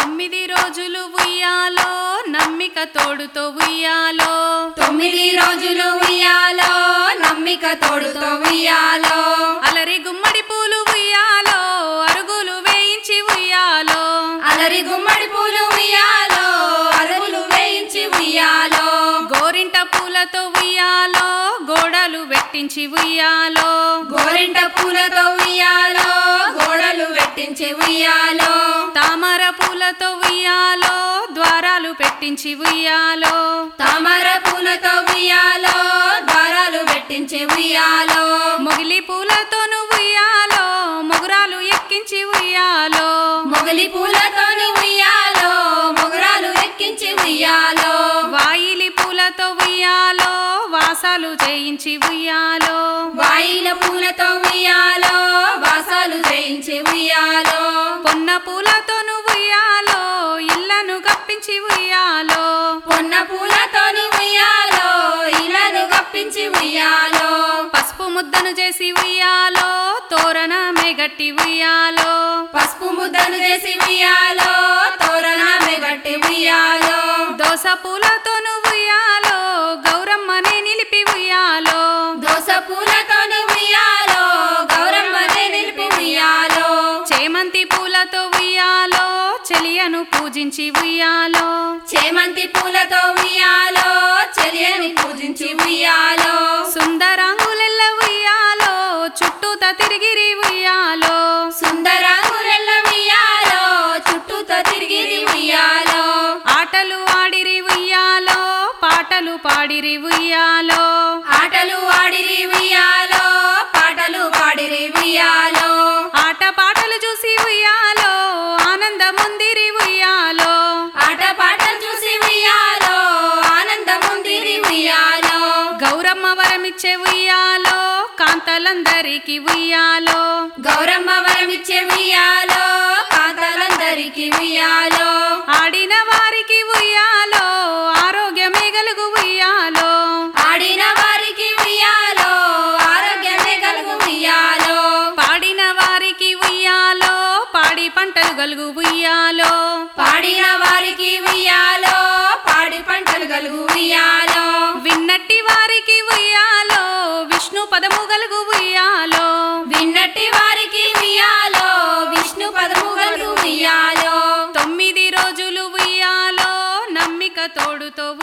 తొమ్మిది రోజులు ఉయ్యాలో నమ్మిక తోడుతో ఉయ్యాలో తొమ్మిది రోజులు ఉయ్యాలో నమ్మిక తోడుతో ఉయ్యాలో అలరి గుమ్మడి పూలు ఉయ్యాలో అరుగులు వేయించి ఉయ్యాలో అలరి గుమ్మడి పూలు ఉయ్యాలో అరుగులు వేయించి ఉయ్యాలో గోరింట పూలతో ఉయ్యాలో గోడలు వెట్టించి ఉయ్యాలో గోరింట పూలతో ఉయ్యాలో గోడలు వెట్టించి ఉయ్యాలో తామర పూలతో ఉయ్యాలో ద్వారాలు పెట్టించి ఉయ్యాలో తామర పూలతో ఉయ్యాలో దారాలు పెట్టించి ఉయ్యాలో మొగిలి పూలతోను ఉయ్యాలో మొగురాలు ఎక్కించి ఉయ్యాలో మొగలి పూలతోని ఉయ్యాలో మొగరాలు ఎక్కించి ఉయ్యాలో వాయిలి పూలతో ఉయ్యాలో వాసాలు చేయించి ఉయ్యాలో వాయిల పూలతో ఉయ్యాలో వాసాలు చేయించి ఉయ్యాలో పొన్న పూలతోను ఉయ్యాలో ఇళ్లను కప్పించి ఉయ్యాలో పొన్న పూలతోని ఉయ్యాలో ఇలను కప్పించి ఉయ్యాలో పసుపు ముద్దను చేసి ఉయ్యాలో తోరణమే గట్టి ఉయ్యాలో పసుపు ముద్దను చేసి ఉయ్యాలో తోరణమే గట్టి ఉయ్యాలో దోస పూలతోను ఉయ్యాలో గౌరమ్మనే నిలిపి ఉయ్యాలో దోస పూలతోని ఉయ్యాలో గౌరమ్మనే నిలిపి ఉయ్యాలో చేమంతి పూలతో ఉయ్యాలో చెలియను పూజించి ఉయ్యాలో చేమంతి పూలతో ఉయ్యాలో చెలియని పూజించి ఉయ్యాలో సుందరాంగులెల్ల ఉయ్యాలో చుట్టూత తిరిగిరి ఉయ్యాలో సుందరాంగురెల్ల ఉయ్యాలో చుట్టూతో తిరిగి ఉయ్యాలో ఆటలు ఆడిరి ఉయ్యాలో పాటలు పాడిరి ఉయ్యాలో ఆటలు ఆడిరి ఉయ్యాలో పాటలు పాడిరి ఉయ్యాలో ఆట పాటలు చూసి ఉయ్యాలో ఆనందముందిరి ఉయ్యాలో ఆట పాటలు చూసి ఉయ్యాలో ఆనందముందిరి ఉయ్యాలో గౌరమ్మ వరమిచ్చే ఉయ్యాలో కాంతలందరికి ఉయ్యాలో గౌరమ్మ వరమిచ్చే ఉయ్యాలో కాంతలందరికి ఉయ్యాలో ఆడిన వారికి ఉయ్యాలో ఆరోగ్యమే గలుగు ఉయ్యాలో ఆడిన వారికి ఉయ్యాలో ఆరోగ్యమే కలుగు ఉయ్యాలో పాడిన వారికి ఉయ్యాలో పాడి పంటలు గలుగు ఉయ్యాలో పాడిన వారికి ఉయ్యాలో పాడి పంటలు కలుగు ఉయ్యాలో విన్నట్టి వారికి ఉయ్యాలో విష్ణు పదము గలుగు ఉయ్యాలో విన్నట్టి వారికి ఉయ్యాలో విష్ణు పదము కలుగు ఉయ్యాలో తొమ్మిది రోజులు ఉయ్యాలో నమ్మిక తోడుతో